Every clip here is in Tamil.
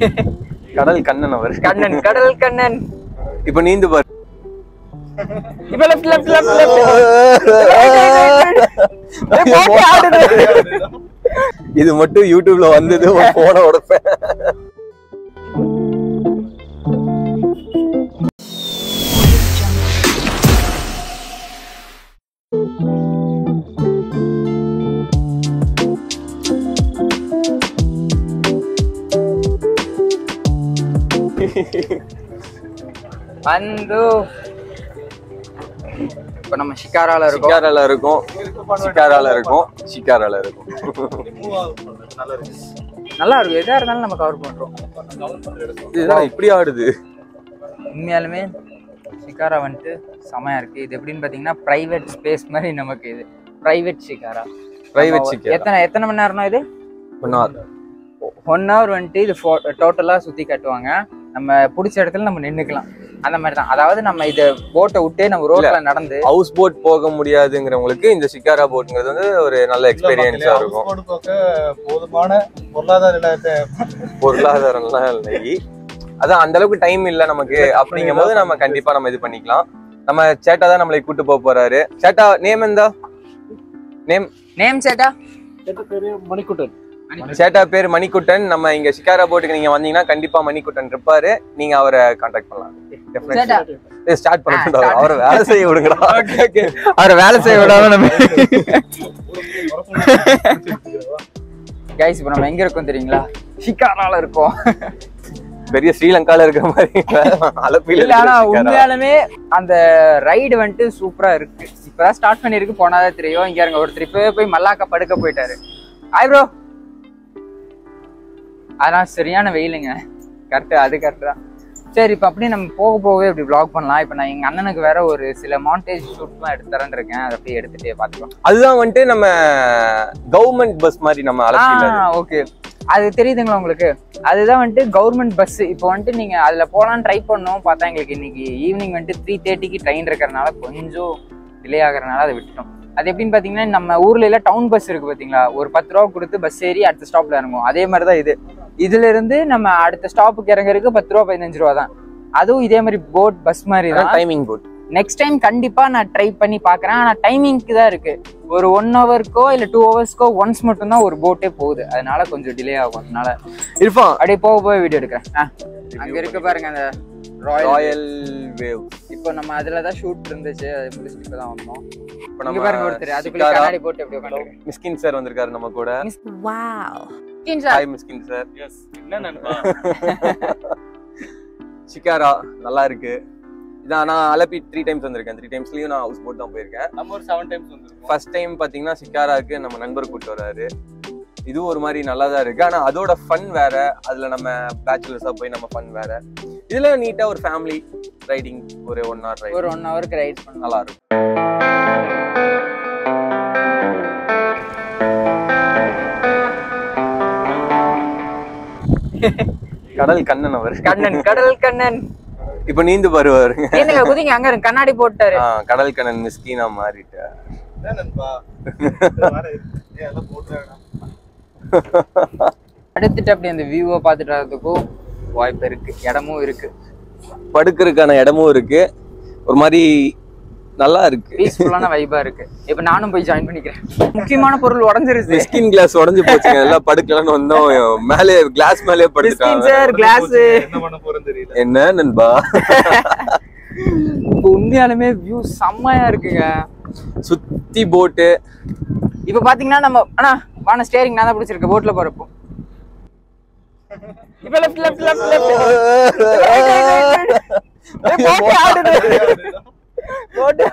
கடல் கண்ணன் அவர் கண்ணன் கடல் கண்ணன் இப்ப நீந்து பாரு இப்ப லெஃப்ட் லெஃப்ட் லெஃப்ட் லெஃப்ட் இது மட்டும் யூடியூப்ல வந்தது ஒரு போன உடப்பேன் வந்து இப்ப நம்ம ஷிகாரால இருக்கோம் சிக்காரால இருக்கும் சிக்காரால இருக்கும் சிக்காரால இருக்கும் நல்லா இருக்கும் எதா இருந்தாலும் நம்ம கவர் பண்றோம் இதுதான் இப்படி ஆடுது உண்மையாலுமே ஷிகாரா வந்துட்டு செமையா இருக்கு இது எப்படின்னு பாத்தீங்கன்னா பிரைவேட் ஸ்பேஸ் மாதிரி நமக்கு இது பிரைவேட் ஷிகாரா பிரைவேட் நம்ம சிக்காரா எத்தனை எத்தனை மணி நேரம்னா இது ஒன்னார் ஒன் ஹவர் வந்துட்டு இது டோட்டலாக சுற்றி காட்டுவாங்க நம்ம பிடிச்ச இடத்துல நம்ம நின்றுக்கலாம் அந்த மாதிரி தான் அதாவது நம்ம இதை போட்டை விட்டு நம்ம ரோட்ல நடந்து ஹவுஸ் போட் போக முடியாதுங்கிறவங்களுக்கு இந்த சிக்காரா போட்ங்கிறது வந்து ஒரு நல்ல எக்ஸ்பீரியன்ஸா இருக்கும் போடு போக்க போதுமான பொருளாதார இல்லாத பொருளாதாரம்லாம் இல்லை அதான் அந்த அளவுக்கு டைம் இல்ல நமக்கு அப்படிங்கும் போது நம்ம கண்டிப்பா நம்ம இது பண்ணிக்கலாம் நம்ம சேட்டா தான் நம்மளை கூட்டு போக போறாரு சேட்டா நேம் எந்தா நேம் நேம் சேட்டா பேரு மணிக்குட்டன் சேட்டா பேர் மணிக்குட்டன் நம்ம இங்க சிக்காரா போட்டுக்கு நீங்க வந்தீங்கன்னா கண்டிப்பா மணிக்குட்டன் இருப்பாரு நீங்க அவரை கான்டாக்ட் பண்ணலாம் சேட்டா ஸ்டார்ட் ஆ, பண்ண start. அவரை வேலை செய்ய விடுங்கடா அவரை வேலை செய்ய விடாம நம்ம கைஸ் இப்போ நம்ம எங்க இருக்கோம் தெரியுங்களா ஷிகாரால இருக்கோம் பெரிய ஸ்ரீலங்கால இருக்கிற மாதிரி அலப்பில இல்ல ஆனா உண்மையாலுமே அந்த ரைடு வந்துட்டு சூப்பரா இருக்கு இப்பதான் ஸ்டார்ட் பண்ணிருக்கு போனாதான் தெரியும் இங்க இருங்க ஒருத்தர் இப்பவே போய் மல்லாக்கா படுக்க போயிட்டாரு ஹாய் ப்ரோ அதான் சரியான வெயிலுங்க கரெக்ட் அது கரெக்ட் தான் சரி இப்போ அப்படியே நம்ம போக போகவே இப்படி vlog பண்ணலாம் இப்போ நான் எங்க அண்ணனுக்கு வேற ஒரு சில மாண்டேஜ் ஷூட்லாம் எடுத்து தரேன் இருக்கேன் அதை அப்படியே எடுத்துட்டே பார்த்துக்கலாம் அதுதான் வந்துட்டு நம்ம கவர்மெண்ட் பஸ் மாதிரி நம்ம அலப்பில ஓகே அது தெரியுதுங்களா உங்களுக்கு அதுதான் வந்துட்டு கவர்மெண்ட் பஸ் இப்போ வந்துட்டு நீங்க அதுல போலான்னு ட்ரை பண்ணோம் பார்த்தா எங்களுக்கு இன்னைக்கு ஈவினிங் வந்துட்டு த்ரீ தேர்ட்டிக்கு ட்ரெயின் இருக்கிறனால கொஞ்சம் டிலே ஆகுறதுனால அதை விட்டுட்டோம் அது எப்படின்னு பாத்தீங்கன்னா நம்ம ஊர்ல எல்லாம் டவுன் பஸ் இருக்கு பாத்தீங்களா ஒரு பத்து ரூபா கொடுத்து பஸ் ஏறி அடுத்த ஸ்டாப்ல இறங்குவோம் அதே மாதிரி தான் இது இதுல இருந்து நம்ம அடுத்த ஸ்டாப்புக்கு இறங்குறதுக்கு பத்து ரூபா பதினஞ்சு ரூபா தான் அதுவும் இதே மாதிரி போட் பஸ் மாதிரி தான் டைமிங் போட் நெக்ஸ்ட் டைம் கண்டிப்பா நான் ட்ரை பண்ணி பார்க்கறேன் ஆனா டைமிங்க்கு தான் இருக்கு ஒரு ஒன் ஹவருக்கோ இல்ல டூ ஹவர்ஸ்க்கோ ஒன்ஸ் மட்டும் தான் ஒரு போட்டே போகுது அதனால கொஞ்சம் டிலே ஆகும் அதனால இருப்பான் அப்படியே போக போக வீடியோ எடுக்கிறேன் ஆ, அங்க இருக்கு பாருங்க அந்த ராயல் ராயல் வேவ் இப்போ நம்ம அதுல தான் ஷூட் இருந்துச்சு அது முடிச்சுட்டு இப்பதான் வந்தோம் இப்ப இங்க நம்ம பாருங்க ஒருத்தர் அதுக்குள்ள சிக்காரா, கண்ணாடி போட்டு எப்படி உட்காந்துருக்கு மிஸ்கின் சார் வந்திருக்காரு நம்ம கூட Wow. Hi Mysskin sir yes என்ன நண்பா சிக்காரா நல்லா இருக்கு இதான் நான் அலப்பி த்ரீ டைம்ஸ் வந்திருக்கேன் த்ரீ டைம்ஸ்லயும் நான் ஹவுஸ் போட் தான் போயிருக்கேன் நம்ம ஒரு செவன் டைம்ஸ் வந்திருக்கோம் ஃபர்ஸ்ட் டைம் பாத்தீங்கன்னா சிக்காராக்கு நம்ம நண்பர் கூட்டு வராரு இதுவும் ஒரு மாதிரி நல்லா தான் இருக்கு ஆனா அதோட ஃபன் வேற அதுல நம்ம பேச்சுலர்ஸா போய் நம்ம ஃபன் வேற இதுல நீட்டா ஒரு ஃபேமிலி ரைடிங் ஒரு ஒன் ஹவர் ரைட் ஒரு ஒன் ஹவருக்கு ரைட் பண்ணலாம் நல்லா இருக்கும் கடல் கண்ணன் அவர் கண்ணன் கடல் கண்ணன் இப்ப நீந்து வருவாருங்க என்னங்க குதிங்க அங்க இருக்கு கண்ணாடி போட்டாரு ஆ, கடல் கண்ணன் மிஸ்கீனா மாறிட்ட என்ன நண்பா வேற இருக்கு. ஏன் எல்லாம் போட்டுறாங்க அடுத்துட்டு அப்படி அந்த வியூவை பார்த்துட்டு வரதுக்கும் வாய்ப்பு இருக்கு இடமும் இருக்கு படுக்கிறதுக்கான இடமும் இருக்கு ஒரு மாதிரி நல்லா இருக்கு பீஸ்ஃபுல்லான வைபா இருக்கு இப்ப நானும் போய் ஜாயின் பண்ணிக்கிறேன் முக்கியமான பொருள் உடஞ்சிருச்சு ஸ்கின் கிளாஸ் உடஞ்சு போச்சுங்க எல்லாம் படுக்கலாம்னு வந்தோம் மேலே கிளாஸ் மேலே படுத்துட்டாங்க சார் கிளாஸ் என்ன பண்ண போறேன்னு தெரியல என்ன நண்பா இப்போ உண்மையாலுமே வியூ செம்மையா இருக்குங்க சுத்தி போட்டு இப்ப பாத்தீங்கன்னா நம்ம அண்ணா வான ஸ்டேரிங் நான் தான் பிடிச்சிருக்கேன் போட்ல போறப்போ இப்ப லெஃப்ட் லெஃப்ட் லெஃப்ட் லெஃப்ட் போட்டு ஆடுது போட்டு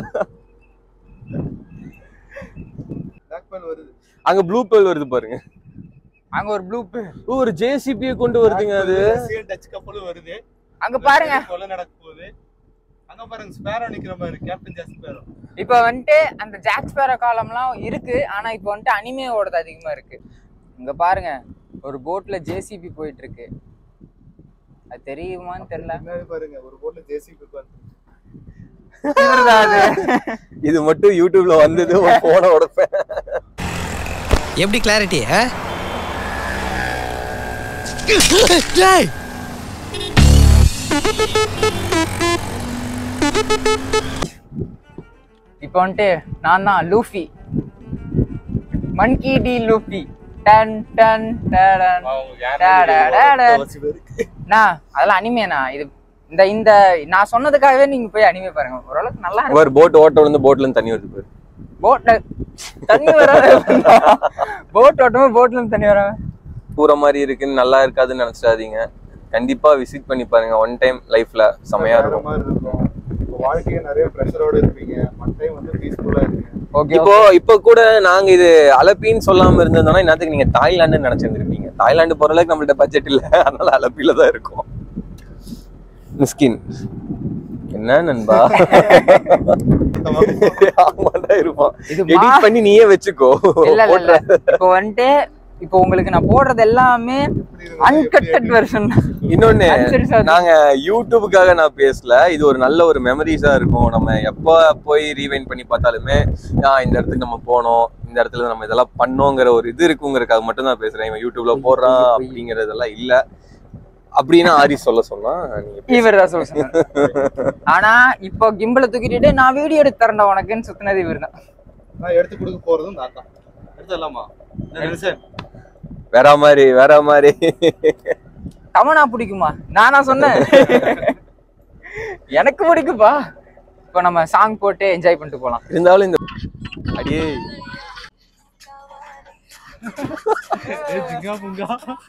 பேக் பேல் வருது அங்க ப்ளூ பேல் வருது பாருங்க அங்க ஒரு ப்ளூ ஓ, ஒரு ஜேசிபியை கொண்டு வருதுங்க அது சேல் டச் கப்பலும் வருது அங்க பாருங்க கொலை நடக்க போகுது அங்க பாருங்க ஸ்பேரோ நிக்கிற மாதிரி கேப்டன் ஜாக் ஸ்பேரோ இப்ப வந்துட்டு அந்த ஜாக் ஸ்பேரோ காலம்லாம் இருக்கு ஆனா இப்ப வந்துட்டு அனிமையோடது அதிகமா இருக்கு இங்க பாருங்க ஒரு போட்ல ஜேசிபி போயிட்டு இருக்கு அது தெரியுமான்னு தெரியல பின்னாடி பாருங்க ஒரு போட்ல ஜேசிபி உட்காந்து இவர்தான் அது. இது மட்டும் யூடியூப்ல வந்தது ஒரு போன உடப்பேன் எப்படி கிளாரிட்டி இப்போ வந்துட்டு நான் தான் லூஃபி மன்கி டி லூஃபி டன் டன் டடன் டடடடன். நான் அதெல்லாம் அனிமேண்ணா இது இந்த இந்த நான் சொன்னதுக்காகவே நீங்க போய் அனிமே பாருங்க ஓரளவுக்கு நல்லா இருக்கு ஒரு போட் ஓட்ட விழுந்து போட்ல இருந்து தண்ணி வருது பாரு போட்ல தண்ணி வராது போட் ஓட்டமும் போட்ல இருந்து தண்ணி வராம பூர மாதிரி இருக்குன்னு நல்லா இருக்காதுன்னு நினைச்சிடாதீங்க கண்டிப்பா விசிட் பண்ணி பாருங்க ஒன் டைம் லைஃப்ல செமையா வேற இருக்கும் மாதிரி இருக்கும் இப்போ வாழ்க்கையே நிறைய ப்ரெஷரோட இருப்பீங்க ஒன் டைம் வந்து பீஸ்ஃபுல்லா இருப்பீங்க ஓகே இப்போ இப்போ கூட நாங்க இது அலப்பின்னு சொல்லாம இருந்திருந்தோம்னா இன்னத்துக்கு நீங்க தாய்லாந்து நினைச்சிருந்திருப்பீங்க தாய்லாந்து போற அளவுக்கு நம்மள்ட்ட பட்ஜெட் இல்ல அதனால அலப்பில தான் இருக்கும் மிஸ்கின் என்ன நண்பா ஆமாடா இருப்பான் இது மா- எடிட் பண்ணி நீயே வச்சுக்கோ இல்ல இல்ல இல்ல இப்போ வந்துட்டு இப்போ உங்களுக்கு நான் போடுறது எல்லாமே அன்கட்டட் வெர்ஷன் இன்னொன்னு Uncensored ஆ நாங்க யூடியூபுக்காக நான் பேசல இது ஒரு நல்ல ஒரு மெமரிஸா இருக்கும் நம்ம எப்ப போய் ரீவைண்ட் பண்ணி பார்த்தாலுமே ஆ, இந்த இடத்துக்கு நம்ம போனோம் இந்த இடத்துல நம்ம இதெல்லாம் பண்ணோங்கிற ஒரு இது இருக்குங்கிறதுக்காக மட்டும் தான் பேசுறேன் இவன் யூடியூப்ல போடுறான் அப்படிங்கறதெல்லாம் இல்ல அப்படின்னா ஆரி சொல்ல சொன்னா நீங்க பேசு. இவர் தான் சொல்ல சொன்னாரு. ஆனா இப்போ கிம்பல தூக்கிட்டு நான் வீடியோ எடுத்து தரேன்டா உனக்குன்னு சுத்தினது இவர் தான் நான் எடுத்து கொடுக்க போறதும் நான் தான் எடுத்துடலாமா என்ன நெல்சன் வேற மாதிரி வேற மாதிரி தமனா பிடிக்குமா நானா சொன்னேன் எனக்கு பிடிக்குப்பா இப்போ நம்ம சாங் போட்டு என்ஜாய் பண்ணிட்டு போலாம் இருந்தாலும் இந்த அடியே ஜிங்கா புங்கா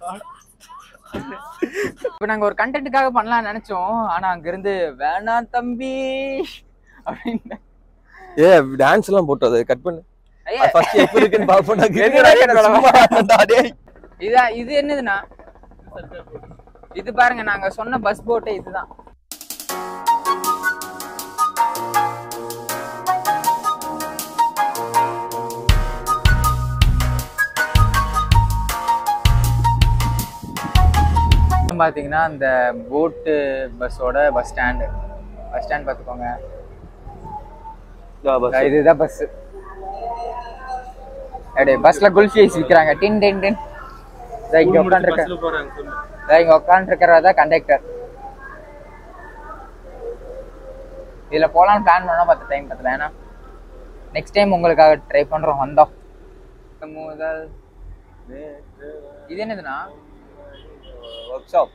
இப்போ நாங்க ஒரு கண்டென்ட்டுக்காக பண்ணலாம்னு நினைச்சோம் ஆனா அங்க இருந்து வேணாம் தம்பி அப்படின்னு ஏ டான்ஸ் எல்லாம் போட்டு அதை கட் பண்ணு ஐயா, ஃபர்ஸ்ட் எப்ப இருக்குன்னு பாப்போம் எதுக்குடா cut பண்ண சும்மா டேய். இதா இது என்னதுண்ணா இது பாருங்க நாங்க சொன்ன பஸ் போட்டே இதுதான் பாத்தீங்கன்னா இந்த போட்டு பஸ்ஸோட பஸ் ஸ்டாண்டு பஸ் ஸ்டாண்ட் பார்த்துக்கோங்க இதுதான் பஸ் அப்படியே பஸ்ல குல்ஃபி ஐஸ் விற்கிறாங்க டின் டின் டின் இதோ இங்க உட்காந்துருக்க பஸ்ல போறாங்க சொல்லு இதோ இங்க உட்காந்துருக்கிறதா தான் கண்டக்டர் இதுல போலாம்னு பிளான் பண்ணா பத்து டைம் பத்தல ஏன்னா நெக்ஸ்ட் டைம் உங்களுக்காக ட்ரை பண்றோம் வந்தோம் முதல் இது என்னதுன்னா ஒர்க் ஷாப்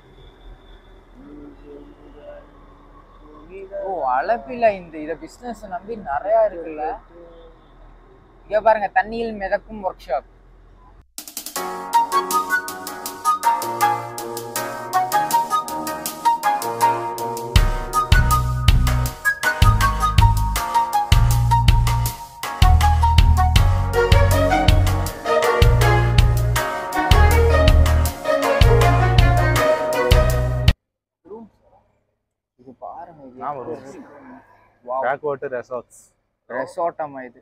ஓ அலப்பில இந்த இத பிசினஸ் நம்பி நிறைய இருக்குல்ல இங்க பாருங்க தண்ணியில் மிதக்கும் ஒர்க் ஷாப் இது பாருங்க இது நான் ஒரு Wow. பேக் வாட்டர் ரெசார்ட்ஸ் ரெசார்ட்டாமா இது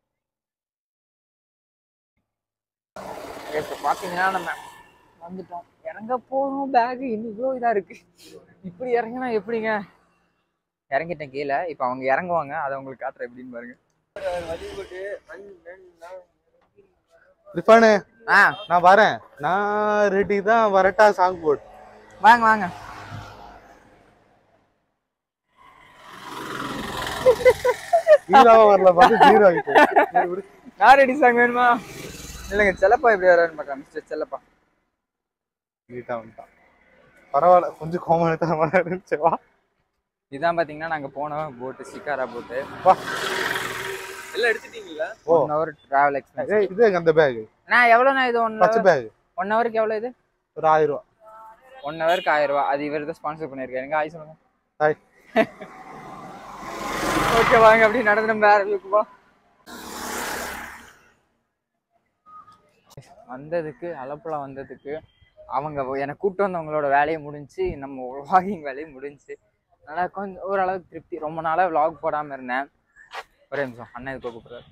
இப்போ பார்த்தீங்கன்னா நம்ம வந்துட்டோம் இறங்க போகணும் பேக் இன்னும் இவ்வளோ இதாக இருக்கு இப்படி இறங்கினா எப்படிங்க இறங்கிட்டேன் கீழே இப்போ அவங்க இறங்குவாங்க அதை உங்களுக்கு காட்டுறேன் எப்படின்னு பாருங்க ரிஃபானு ஆ நான் வரேன் நான் ரெடி தான் வரட்டா சாங் போட் வாங்க வாங்க ஹீரோவா வரல பார்த்து ஹீரோ ஆகிட்டு சரி, விடு. நான் ரெடி சாங் வேணுமா இல்லைங்க செல்லப்பா எப்படி வரான்னு பார்க்கலாம் மிஸ்டர் செல்லப்பா நீட்டா வந்துட்டான் பரவாயில்ல கொஞ்சம் கோமணத்தனமா இருந்துச்சு வா இதான் பார்த்தீங்கன்னா நாங்கள் போனோம் போட்டு சிக்காரா போட்டு வா எல்லாம் எடுத்துட்டீங்களா ஓ ஒன் ஹவர் ட்ராவல் எக்ஸ்பென்ஸ் ஏய், இது எங்க அந்த பேக் நான் எவ்வளோண்ணா இது ஒன் பச்சை பேக் ஒன் ஹவருக்கு எவ்வளோ இது ஒரு ஆயிரம் ரூபா ஒன் ஹவருக்கு ஆயிரம் ரூபா அது இவர் தான் ஸ்பான்சர் பண்ணியிருக்காரு எங்க ஆய் சொல்லுங்க ஹாய் ஓகே வாங்க அப்படி நடந்து நம்ம வேற வியூக்கு போலாம் வந்ததுக்கு அலப்புல வந்ததுக்கு அவங்க எனக்கு கூப்பிட்டு வந்தவங்களோட வேலையை முடிஞ்சு நம்ம vlogging வேலையும் முடிஞ்சு நல்லா கொஞ்சம் ஓரளவுக்கு திருப்தி ரொம்ப நாளாக vlog போடாமல் இருந்தேன் ஒரே நிமிஷம் அண்ணன் இதுக்கு கூப்பிட்றாரு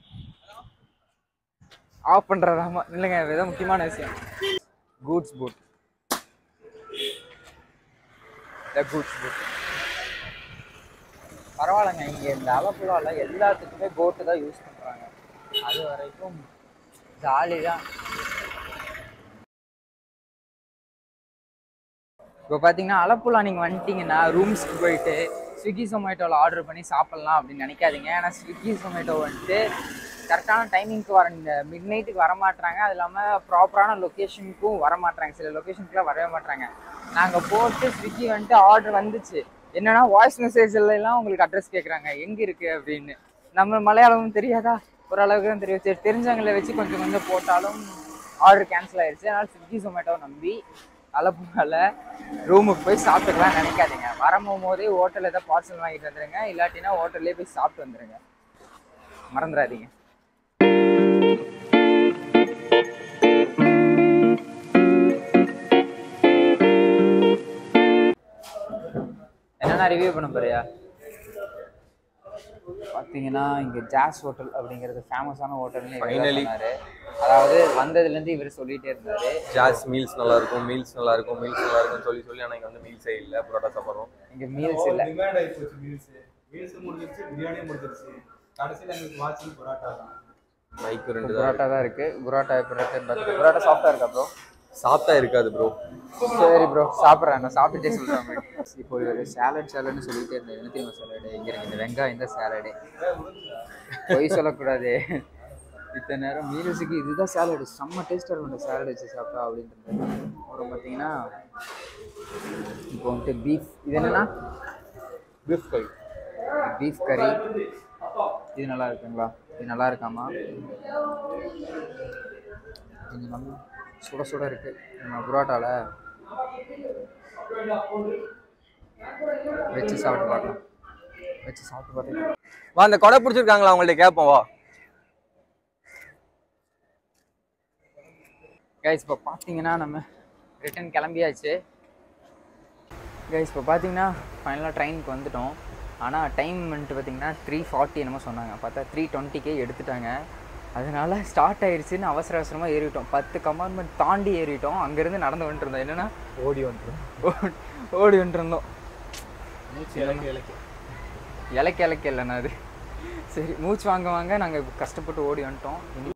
ஆஃப் பண்ணுறாராமா இல்லைங்க ஏதோ முக்கியமான விஷயம் goods boat the goods boat பரவாயில்லைங்க இங்கே இந்த அலப்புலால எல்லாத்துக்குமே போட்டு தான் யூஸ் பண்ணுறாங்க அது வரைக்கும் ஜாலி தான் இப்போ பார்த்தீங்கன்னா அலப்புழா நீங்கள் வந்துட்டீங்கன்னா ரூம்ஸ்க்கு போயிட்டு ஸ்விக்கி சொமேட்டோவில் ஆர்டர் பண்ணி சாப்பிட்லாம் அப்படின்னு நினைக்காதீங்க ஏன்னா ஸ்விக்கி சொமேட்டோ வந்துட்டு கரெக்டான டைமிங்க்கு வர இந்த மிட் நைட்டுக்கு வர மாட்டாங்க அது இல்லாமல் ப்ராப்பரான லொக்கேஷனுக்கும் வர மாட்டாங்க சில லொக்கேஷனுக்குலாம் வரவே மாட்டாங்க நாங்கள் போட்டு ஸ்விக்கி வந்துட்டு ஆர்டர் வந்துச்சு என்னன்னா வாய்ஸ் மெசேஜ்ல எல்லாம் உங்களுக்கு அட்ரஸ் கேட்குறாங்க எங்கே இருக்கு அப்படின்னு நம்ம மலையாளமும் தெரியாதா ஓரளவுக்கு தான் தெரியும் சரி தெரிஞ்சவங்களை வச்சு கொஞ்சம் கொஞ்சம் போட்டாலும் ஆர்டர் கேன்சல் ஆயிடுச்சு அதனால ஸ்விக்கி ஜொமேட்டோ நம்பி அலப்புனால ரூமுக்கு போய் சாப்பிட்டுக்கலாம் நினைக்காதீங்க வரமும் போதே ஹோட்டலில் ஏதாவது பார்சல் வாங்கிட்டு வந்துருங்க இல்லாட்டினா ஹோட்டல்லே போய் சாப்பிட்டு வந்துருங்க மறந்துடாதீங்க என்னென்ன ரிவ்யூ பண்ண போறியா பார்த்தீங்கன்னா இங்கே ஜாஸ் ஹோட்டல் அப்படிங்கிறது ஃபேமஸான ஹோட்டல்னு இவர் தான் Finally. சொன்னாரு. அதாவது வந்ததுலேருந்து இவர் சொல்லிட்டே இருந்தாரு ஜாஸ் மீல்ஸ் நல்லா இருக்கும் மீல்ஸ் நல்லா இருக்கும் மீல்ஸ் நல்லா இருக்கும்னு சொல்லி சொல்லி ஆனால் இங்கே வந்து மீல்ஸே இல்லை புரோட்டா சாப்பிட்றோம் இங்கே மீல்ஸ் இல்லை டிமாண்ட் ஆகி போச்சு மீல்ஸ் மீல்ஸ் முடிஞ்சிருச்சு பிரியாணி முடிஞ்சிருச்சு கடைசியில் எங்களுக்கு வாட்சிங் பரோட்டா தான் மைக்கு ரெண்டு தான் புரோட்டா தான் இருக்கு புரோட்டா எப்படி இருக்குன்னு பார்த்து புரோட்டா சாஃப்டா இருக்கா ப்ரோ சாப்பிட்டா இருக்காது ப்ரோ சரி ப்ரோ சாப்பிட்றேன் நான் சாப்பிட்டுட்டே சொல்கிறேன் இப்போ ஒரு சேலட் சேலட்னு சொல்லிட்டே இருந்தேன் என்ன தெரியுமா சேலடு இங்கே இருக்கு இந்த வெங்காயம் தான் சேலடு பொய் சொல்லக்கூடாது இத்தனை நேரம் மீல்ஸுக்கு இதுதான் சேலடு செம்ம டேஸ்ட்டாக இருக்கும் இந்த சேலட் வச்சு சாப்பிட்டா அப்படின்றது அப்புறம் பார்த்தீங்கன்னா இப்போ வந்துட்டு பீஃப் இது என்னன்னா பீஃப் கறி பீஃப் கறி இது நல்லா இருக்குங்களா இது நல்லா இருக்காமா இது நல்லா சுட சுட இருக்கு நம்ம புரோட்டால வச்சு சாப்பிட்டு பார்க்கலாம் வச்சு சாப்பிட்டு பார்த்து வா அந்த கொடை பிடிச்சிருக்காங்களா அவங்கள்ட்ட கேட்போம் வா கைஸ் இப்போ பார்த்தீங்கன்னா நம்ம ரிட்டன் கிளம்பியாச்சு கைஸ் இப்போ பார்த்தீங்கன்னா ஃபைனலாக ட்ரெயினுக்கு வந்துட்டோம் ஆனால் டைம் வந்துட்டு பார்த்தீங்கன்னா த்ரீ ஃபார்ட்டி என்னமோ சொன்னாங்க பார்த்தா த்ரீ டுவெண்ட்டிக்கே எடுத்துட்டாங்க அதனால ஸ்டார்ட் ஆயிடுச்சுன்னு அவசர அவசரமாக ஏறிட்டோம் பத்து கம்பார்ட்மெண்ட் தாண்டி ஏறிட்டோம் அங்கேருந்து நடந்து வந்துட்டு இருந்தோம் என்னன்னா ஓடி வந்துடும் ஓடி- ஓடி வந்துட்டு இருந்தோம் இலக்க இலக்க இல்லைண்ணா அது சரி மூச்சு வாங்க வாங்க நாங்கள் கஷ்டப்பட்டு ஓடி வந்துட்டோம் இனி